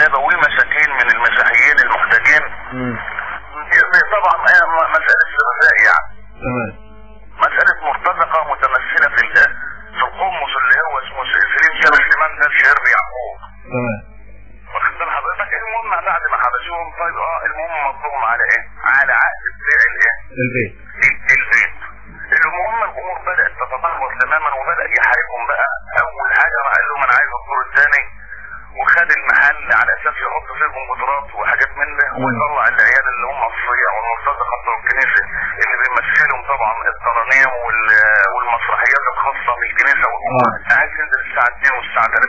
الغلابه والمساكين من المسيحيين المحتاجين مم. طبعا آه، م- مساله رزاق يعني تمام مساله مرتزقه متمثله في ال- في القمص اللي هو اسمه سليم شرف سليمان ده الشهير بيعقوب تمام واخد بال حضرتك المهم بعد ما حبسوهم طيب اه المهم مطلوبهم على ايه؟ على عقد بيع الايه؟ البيت البيت المهم الامور بدات تتدهور تماما وبدا يحاربهم بقى اول حاجه راح قال لهم انا عايز الدور الثاني وخد المحل على اساس يحط فيه كمبيوترات وحاجات من ده ويطلع العيال اللي هم الصيع والمرتزقه بتوع الكنيسه اللي بيمثلهم طبعا الترانيم وال- والمسرحيات الخاصه بالكنيسه والامور آه. عايز ينزل الساعه 2 والساعه 3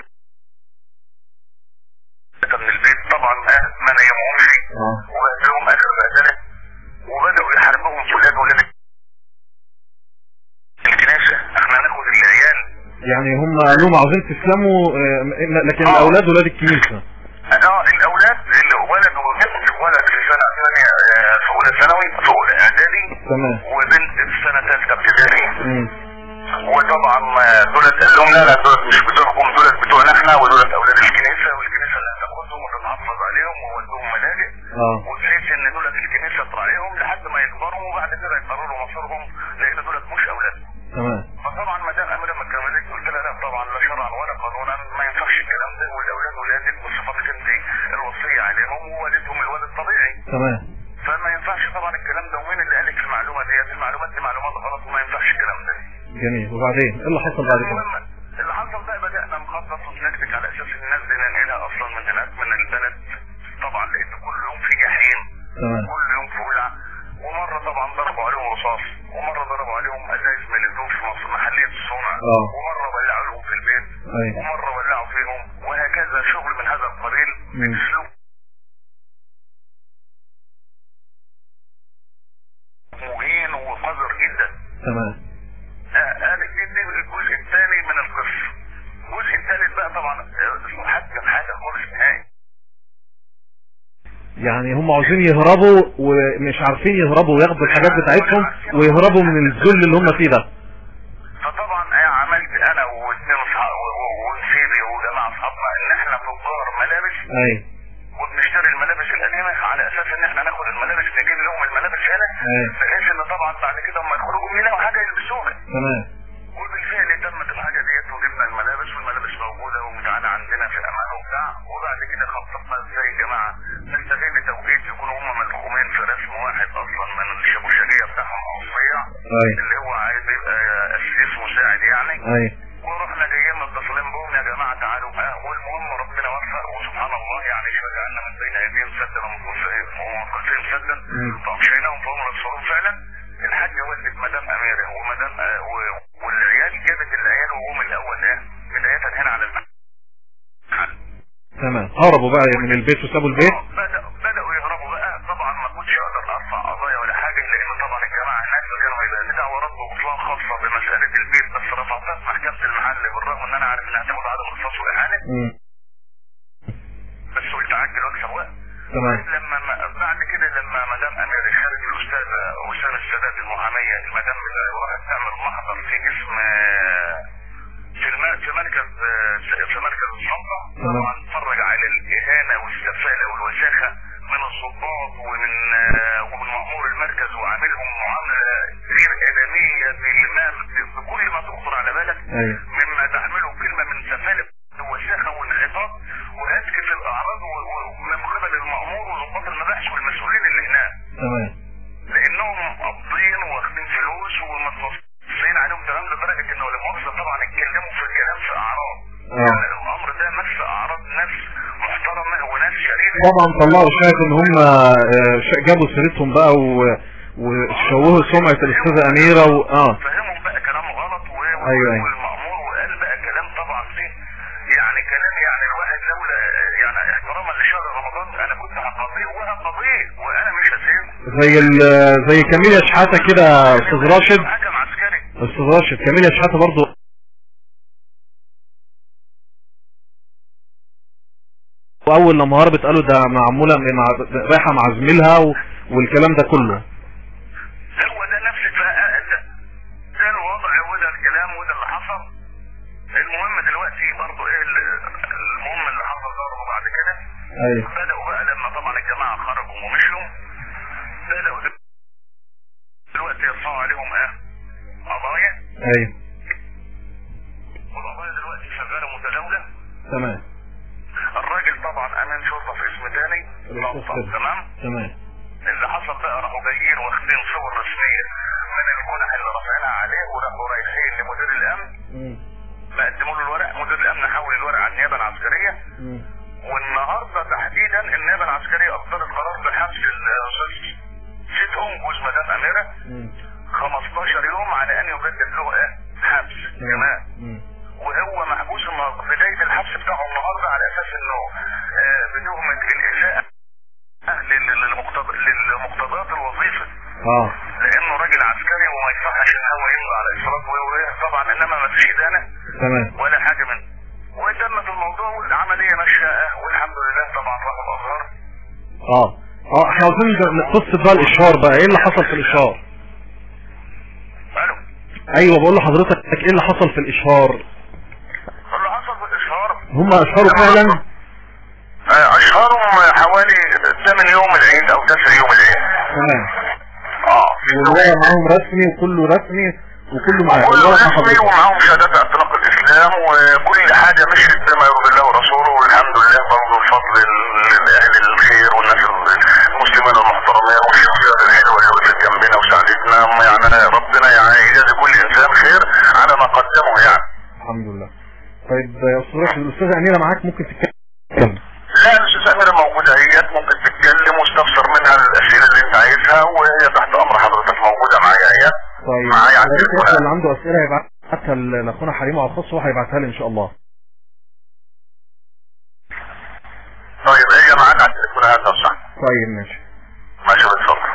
من البيت طبعا آه، ما نيمهمش اه وبهدلهم اخر بهدله وبداوا يحاربوهم ولاد ولاد الكنيسه احنا هناخد العيال يعني هم قالوا لهم عاوزين تسلموا آه، م- لكن آه. الاولاد ولاد الكنيسه اه الاولاد اللي ولد وبنت ولد في سنه ثانيه آه، في اولى ثانوي في اولى اعدادي تمام وبنت في سنه ثالثه ابتدائي مم. وطبعا آه، دولت قال لهم لا لا دولت مش بتوعكم دولت بتوعنا احنا ودولت اولاد الكنيسه والكنيسه اللي هتاخدهم وتتحفظ عليهم وودوهم ملاجئ اه وبحيث ان دولت الكنيسه تراعيهم لحد ما يكبروا وبعد كده يقرروا مصيرهم لان دولت مش اولاد تمام فطبعا ما دام اميره ما كملت قلت لها لا طبعا لا شرعا ولا قانونا ما ينفعش الكلام ده والاولاد ولادك وصفتك انت الوصيه عليهم ووالدهم الولد طبيعي تمام فما ينفعش طبعا الكلام ده ومين اللي قالك المعلومه ديت المعلومات دي معلومات غلط وما ينفعش الكلام ده جميل وبعدين ايه اللي حصل بعد كده المهم اللي حصل بقى بدانا نخطط ونكتك على اساس الناس دي ننقلها اصلا من هناك من البلد طبعا لان كل يوم في جحيم تمام كل يوم في ولع ومره طبعا ضربوا عليهم رصاص ومره ضربوا عليهم ازايز ملتوف في مصر محليه الصنع آه. ومره ولعوا لهم في البيت ايوه ومره ولعوا فيهم وهكذا شغل من هذا القبيل مم. باسلوب مهين وقذر جدا تمام آه، هذا دي دي الجزء الثاني من القصه الجزء الثالث بقى طبعا آه، اسمه حتى حاجه خالص نهائي يعني هم عاوزين يهربوا ومش عارفين يهربوا وياخدوا الحاجات بتاعتهم ويهربوا من الذل اللي هم فيه ده فطبعا انا عملت انا واثنين اصحاب ونسيبي وجماعه اصحابنا ان احنا تجار ملابس ايوه وبنشتري الملابس القديمه على اساس ان احنا ناخد الملابس نجيب لهم الملابس هنا ايوه بحيث ان طبعا بعد كده اما يخرجوا يلاقوا حاجه يلبسوها تمام وبالفعل تمت الحاجه ديت وجبنا الملابس والملابس موجوده ومتعانه عندنا في امان وبتاع وبعد كده خططنا ازاي يا جماعه نستغل توقيت يكونوا هم ملحومين في رسم واحد اصلا من الشبوشجيه بتاعهم اوصيه ايوه اللي هو عايز يبقى اسيس مساعد يعني ايوه ورحنا جايين متصلين بهم يا جماعه تعالوا بقى والمهم ربنا وفق وسبحان الله يعني شجعنا من بين ايديهم سدا ومنقصين سدا مم. فمشيناهم فهم نصرهم فعلا الحاجه ولدت مدام اميره ومدام آه، و- والعيال جابت العيال وهم الاول ايه بدايه هنا على المحل تمام هربوا بقى من البيت وسابوا البيت بدأوا بدأوا يهربوا بقى طبعا ما كنتش اقدر ارفع قضايا ولا حاجه لان طبعا الجماعه هناك كانوا يبقى دعوه رد بطلان خاصه بمساله البيت بس رفعتها في محكمه المحل بالرغم ان انا عارف انها هتاخد عدم اختصاص واهانه مم. بس قلت عجل واكسب وقت تمام لما ما بعد كده لما مدام امير خارج الاستاذه وسام السادات المحاميه المدام راحت تعمل محضر في اسم في الم- في مركز في مركز الشرطه تمام. طبعا اتفرج على الاهانه والسفاله والوساخه من الضباط ومن ومن مأمور المركز وعاملهم معامله غير ادميه بالمال بكل ما تخطر على بالك ايوه مما تحمله كلمة من سفالة الوساخة والعقاب وهتك في الأعراض و- و- من قبل المأمور وضباط المباحث والمسؤولين اللي هناك تمام لأنهم قابضين واخدين فلوس ومتصلين عليهم تمام لدرجة إنه لمؤاخذة طبعا اتكلموا في الكلام في أعراض اه يعني الأمر ده مس أعراض ناس محترمة وناس شريفة طبعا طلعوا شاهد ان هم آه، ش- جابوا سيرتهم بقى و- وشوهوا سمعة الاستاذة اميرة و... اه فهمهم بقى كلام غلط و... أيوة، أيوة. والمأمور وقال بقى كلام طبعا فيه يعني كلام يعني الواحد لولا يعني احتراما لشهر رمضان انا كنت هقضيه وهقضيه وانا مش هسيبه زي ال... زي كاميليا شحاتة كده استاذ راشد حكم عسكري استاذ راشد كاميليا شحاتة برضو واول لما هربت قالوا ده معمولة مع رايحة مع زميلها و... والكلام ده كله هو ده نفس الفقاء ده ده الوضع وده الكلام وده اللي حصل المهم دلوقتي برضه ايه ال- المهم اللي حصل برضه بعد كده ايوه بدأوا بقى لما طبعا الجماعة خرجوا ومشوا بدأوا دلوقتي يرفعوا عليهم ايه قضايا ايوه والقضايا دلوقتي شغالة متداولة تمام الراجل طبعا امين شرطة في اسم تاني لقطة تمام تمام اللي حصل بقى راحوا جايين واخدين صور رسمية من الجنح اللي رافعينها عليه وراحوا رايحين لمدير الامن مم. مقدموا له الورق مدير الامن حول الورق على النيابة العسكرية مم. والنهارده تحديدا النيابه العسكريه اصدرت قرار بحبس الاستاذ شيتهم جوز مدام اميره مم. 15 يوم على ان يجدد له ايه حبس كمان مم. وهو محبوس النهارده بدايه الحبس بتاعه النهارده على اساس انه آه، بتهمه الاساءه لل- للمقتض- للمقتضيات الوظيفه اه لانه راجل عسكري وما يصحش ان هو يمضي على اشراف و- طبعا انما ما فيش ادانه تمام ولا حاجه منه وتمت الموضوع والعمليه ماشيه والحمد لله طبعا راحوا الازهر اه اه احنا عاوزين ن- قصة بقى الاشهار بقى ايه اللي حصل في الاشهار الو ايوه بقول لحضرتك ايه اللي حصل في الاشهار اللي حصل في الاشهار هم اشهروا فعلا آه، اشهرهم حوالي 8 يوم العيد او 9 يوم العيد تمام اه في والورق معاهم رسمي وكله رسمي وكله معاهم كل الورق مع رسمي حضرتك ومعاهم شهادات اطلاق الاسلام وكل حاجه مشيت بما يرضي الله ورسوله والحمد لله برضه الفضل لاهل الخير والناس المسلمين المحترمين والشخصيات الحلوه اللي وقفت جنبنا وساعدتنا يعني أنا ربنا يعني يجازي كل انسان خير على ما قدمه يعني الحمد لله طيب يا استاذ راشد الاستاذه اميره معاك ممكن تتكلم لا الاستاذ اميره موجوده اهيت ممكن تتكلم واستفسر منها الاسئله اللي انت عايزها وهي تحت امر حضرتك موجوده معايا اهيت طيب معايا على يا ريت التليفون. يحيى اللي عنده اسئله يبعتها ل- لاخونا حريم على الخاص وهو هيبعتها لي ان شاء الله طيب هي معاك على التليفون هذا صح طيب ماشي ماشي اتفضل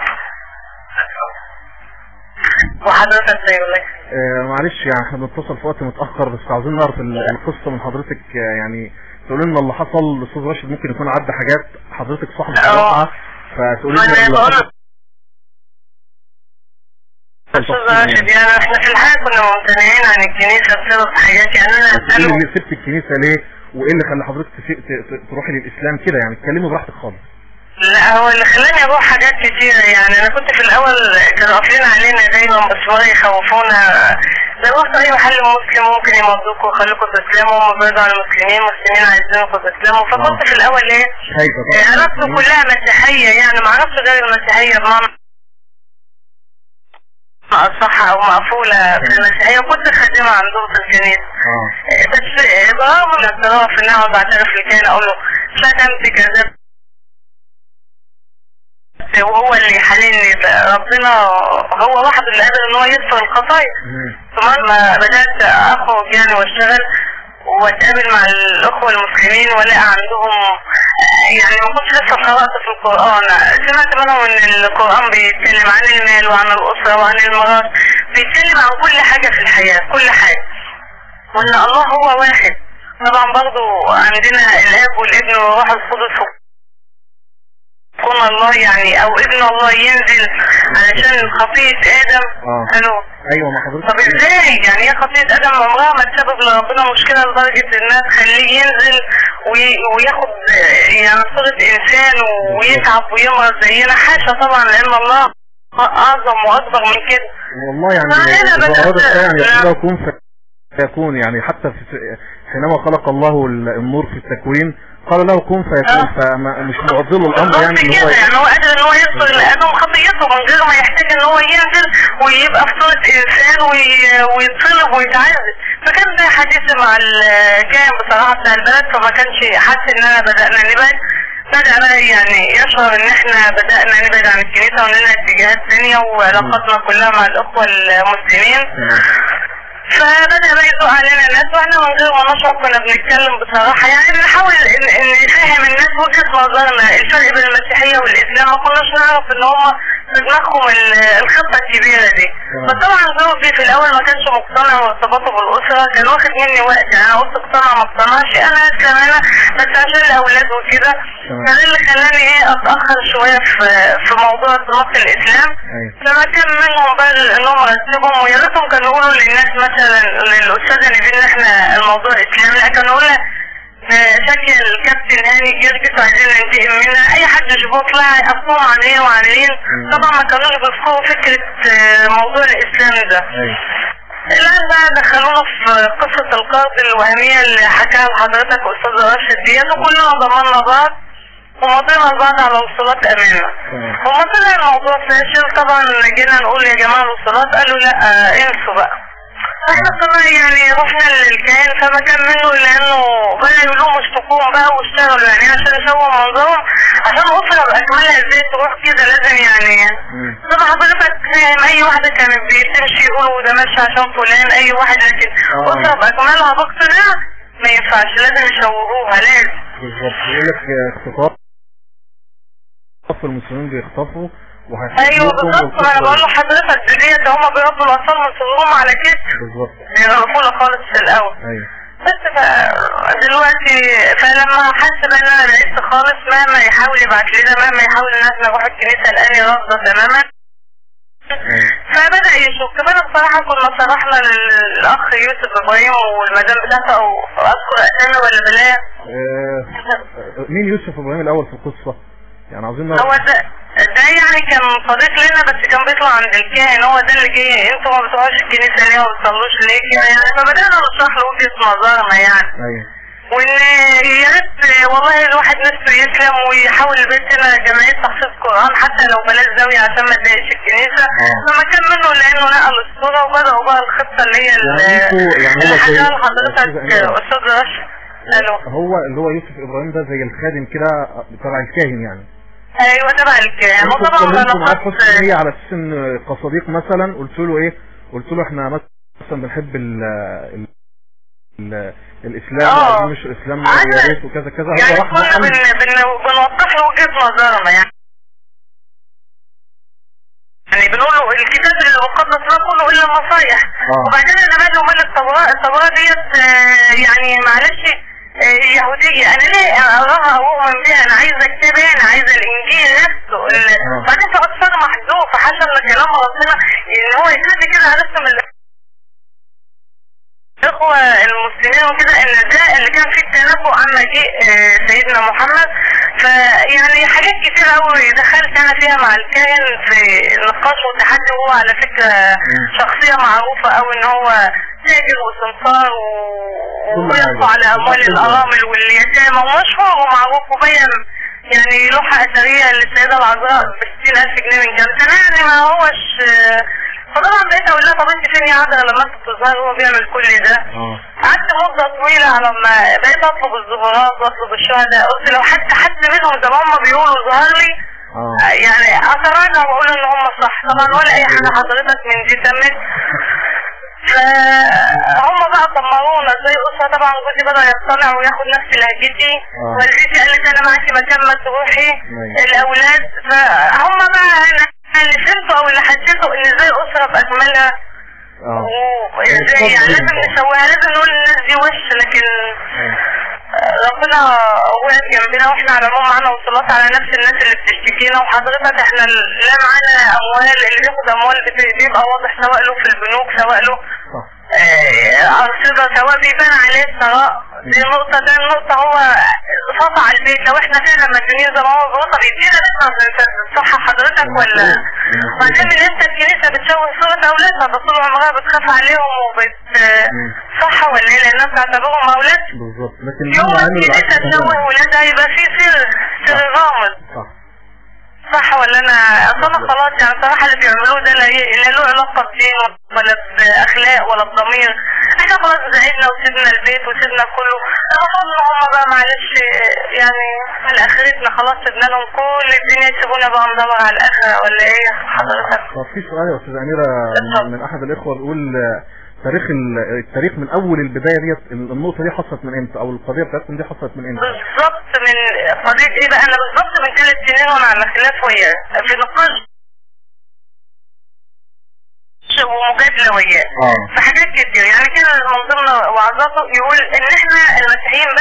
وحضرتك بيقول لك آه معلش يعني احنا بنتصل في وقت متاخر بس عاوزين نعرف ال- القصه من حضرتك آه يعني تقول لنا اللي حصل الاستاذ راشد ممكن يكون عدى حاجات حضرتك صاحب اه. الصراحه فتقول ما لنا انا اللي بقول حصل لك استاذ راشد يعني احنا في الحقيقه كنا ممتنعين عن الكنيسه بسبب حاجات يعني انا تقولي اساله اللي سبت الكنيسه ليه وايه اللي خلى حضرتك تسي- ت- ت- تروحي للاسلام كده يعني اتكلمي براحتك خالص لا هو اللي خلاني اروح حاجات كتيرة يعني انا كنت في الاول كانوا قافلين علينا دايما باسوار يخوفونا لو رحت اي محل مسلم ممكن يمضوكوا ويخلوكوا تسلموا هم بيرضوا على المسلمين المسلمين عايزينكم تسلموا فكنت في الاول ايه خايفه آه، علاقته كلها مسيحية يعني ما اعرفش غير المسيحية بمعنى صح او مقفولة في المسيحية وكنت خادمة عندهم في الكنيسة اه آه، بس آه، برغم الاعتراف ان انا بعترف لكان اقول له شتمت كذا وهو اللي يحللني ربنا هو وحده اللي قادر ان هو يغفر الخطايا مم. ثم ما بدأت أخرج يعني واشتغل واتقابل مع الأخوة المسلمين ولاقي عندهم يعني ما كنتش لسه قرأت في القرآن سمعت منهم إن القرآن بيتكلم عن المال وعن الأسرة وعن الميراث بيتكلم عن كل حاجة في الحياة كل حاجة وإن الله هو واحد طبعا برضو عندنا الاب والابن والروح القدس كون الله يعني او ابن الله ينزل علشان خطيئة ادم اه الو ايوه ما حضرتك طب ازاي يعني هي خطيئة ادم عمرها ما تسبب لربنا مشكلة لدرجة انها تخليه ينزل وي... وياخد آه، يعني صورة انسان ويتعب ويمرض زينا حاشا طبعا لان الله اعظم واكبر من كده والله يعني فأنا إذا بدأت- أراد الله يعني نعم. يقول يكون فيكون يعني حتى في حينما خلق الله ال- النور في التكوين قال له كن فيكون آه. فمش معضل الامر بالظبط يعني ان هو كده يعني هو قادر ان هو يغفر لادم خطيئته من غير ما يحتاج ان هو ينزل ويبقى في صورة انسان وي- ويتصلب ويتعذب فكان ده حديث مع الكائن بصراحة بتاع البلد فما كانش حاسس ان انا بدأنا نبعد بدأ بقى يعني يشعر ان احنا بدأنا نبعد عن الكنيسة ولنا اتجاهات ثانية وعلاقاتنا كلها مع الاخوة المسلمين فبدأ بقى يسوق علينا الناس واحنا من غير ما نشعر كنا بنتكلم بصراحة يعني بنحاول ان إن نفهم الناس وجهة نظرنا الفرق بين المسيحية والاسلام ما كناش نعرف ان هما في دماغهم ال- الخطة الكبيرة دي فطبعا زوجي في الاول ما كانش مقتنع بارتباطه بالاسرة كان واخد مني وقت يعني انا قلت اقتنع ما اقتنعش انا كمان بس عشان الاولاد وكده تمام. فده اللي خلاني ايه اتأخر شوية في في موضوع ارتباط الاسلام ايوه فما كان منهم بقى انهم رتبهم ويا ريتهم كانوا يقولوا للناس مثلا للاستاذه نبيل ان احنا الموضوع اسلامي لا كانوا يقولوا آه، شكل الكابتن هاني جرجس وعايزين ننتقم منها اي حد يشوفوه طلع يقفوهم عاديين وعاديين مم. طبعا ما كانوش بيذكروا فكرة آه، موضوع الاسلام ده ايوه الان بقى دخلونا في قصة القرض الوهمية اللي حكاها لحضرتك استاذ راشد ديت وكلنا ضمننا بعض ومضينا بعض على وصولات امانة تمام هما طلع الموضوع فاشل طبعا جينا نقول يا جماعة الوصولات قالوا لا آه، انسوا بقى احنا طبعا يعني رحنا للكاهن فما كان منه الا انه بدأ يقول لهم اشتكوهم بقى واشتغلوا يعني عشان يسووا منظرهم عشان اسرة باكملها ازاي تروح كده لازم يعني مم. طبعا حضرتك فاهم اي واحدة كانت بتمشي يقولوا ده ماشي عشان فلان اي واحد لكن آه. اسرة باكملها باقتناع ما ينفعش لازم يشوروها لازم بالظبط يقول لك آه، اختطاف اخطاف المسلمين بيخطفوا ايوه بالظبط ما انا بقول له حضرتك دي ديت ده هما بيربوا الاطفال من صغرهم على كده بالظبط بيغرفونا خالص في الاول ايوه بس ف دلوقتي فلما حس بقى ان انا بعدت خالص مهما يحاول يبعت لنا مهما يحاول ان احنا نروح الكنيسه الاني رافضه تماما ايوه فبدا يشك فانا بصراحه كنا صرحنا للاخ يوسف ابراهيم والمدام بتاعته او اذكر اسامي ولا بلاها آه، مين يوسف ابراهيم الاول في القصه يعني عاوزين نعرف هو ده ده يعني كان صديق لنا بس كان بيطلع عند الكاهن هو ده اللي جه انتوا ما بتروحوش الكنيسه ليه وما بتصلوش ليه كده يعني فبدانا نشرح له وجهه نظرنا يعني ايوه وان يا ريت والله الواحد نفسه يسلم ويحاول بيتنا جمعيه تحفيظ قران حتى لو بلاش زاويه عشان ما تضايقش الكنيسه آه. لما كان منه لانه نقل الصوره وبداوا بقى الخطه اللي هي ال- يعني انتوا- يعني هو اللي زي- حكاها لحضرتك أستاذ أميرة. استاذ رشد الو هو اللي هو يوسف ابراهيم ده زي الخادم كده تبع الكاهن يعني ايوه تبع الكلام انتوا وطبعا اتكلمتوا معاه بلقط في هي على اساس ان كصديق مثلا قلت له ايه قلت له احنا مثلا بنحب ال ال ال الاسلام اه. وعايزين مش اسلام عايزة- يا ريت وكذا كذا يعني هو راح كنا نقل بن... بن... بنوضح له وجهه نظرنا يعني يعني بنقول له الكتاب المقدس ده كله الا النصايح اه. وبعدين انا مالي ومال التوراة التوراة ديت آه، يعني معلش آه، يهودية انا ليه اقراها او اؤمن بيها انا عايزة كتابي انا عايزة الانجيل نفسه ال- اه. بعدين في اطفال محذوف حسب ما كلام ربنا ان هو يخلي كده على اسم ال- الاخوة المسلمين وكده ان ده اللي كان فيه التنبؤ عن مجيء آه، سيدنا محمد فيعني حاجات كتير قوي دخلت انا فيها مع الكاهن في نقاش وتحدي وهو على فكرة شخصية معروفة او ان هو تاجر وسمسار و- كل ويقف حاجة. على اموال كل الارامل واليتامى ومشهور ومعروف وبين يعني لوحة اثرية للسيدة العذراء ب 60000 جنيه من كام سنة يعني ما هوش آه، فطبعا بقيت اقول لها طب انت فين يا عذرا لما انت بتظهر هو بيعمل كل ده اه قعدت مدة طويلة على ما بقيت اطلب الزهورات واطلب الشهداء قلت لو حتى حد منهم زي ما هم بيقولوا ظهر لي اه يعني اتراجع واقول ان هم صح طبعا ولا اي حاجة حضرتك من دي تمت فهم بقى طمرونا زي اسره طبعا جوزي بدا يقتنع وياخد نفس لهجتي آه. والدتي قالت انا معاكي مكان ما تروحي أيوة. الاولاد فهم بقى أنا اللي فهمته او اللي حسيته ان زي اسره باكملها اه ازاي يعني لازم نسويها لازم نقول الناس دي وش لكن ربنا وقف جنبنا واحنا على العموم معانا وصولات على نفس الناس اللي بتشتكينا وحضرتك احنا لا معانا اموال اللي بياخد اموال بت- بيبقى واضح سواء له في البنوك سواء له صح آه، أرصدة سواء بيبان عليه الثراء دي نقطة ده النقطة هو سطع البيت لو احنا فعلا مديونين زي ما هو بيقول طب يدينا نسمع صح حضرتك ولا بعدين من امتى الكنيسة بتشوه صورة أولادها ده طول عمرها بتخاف عليهم وبت مم. صح ولا ايه لأنها بتعتبرهم أولاد بالظبط لكن يوم هم ما عملوا الكنيسة العكس تشوه تماما. ولادها يبقى في سر سر غامض صح صح ولا انا اصل انا خلاص يعني صراحه اللي بيعملوه ده لا ي- لا له علاقه بدين ولا باخلاق ولا بضمير احنا خلاص زعلنا وسيبنا البيت وسيبنا كله المفروض ان هم بقى معلش يعني على اخرتنا خلاص سيبنا لهم كل الدنيا يسيبونا بقى ندور على الاخره ولا ايه حضرتك طب في سؤال يا استاذ اميره اتفضل. من احد الاخوه بيقول آه، تاريخ ال- التاريخ من اول البدايه ديت النقطه دي حصلت من امتى او القضيه بتاعتكم دي حصلت من امتى؟ بالظبط من قضيه ايه بقى انا بالظبط من ثلاث سنين وانا على خلاف وياه في نقاش ومجادله وياه اه في حاجات كتير يعني كده من ضمن وعظاته يقول ان احنا المسيحيين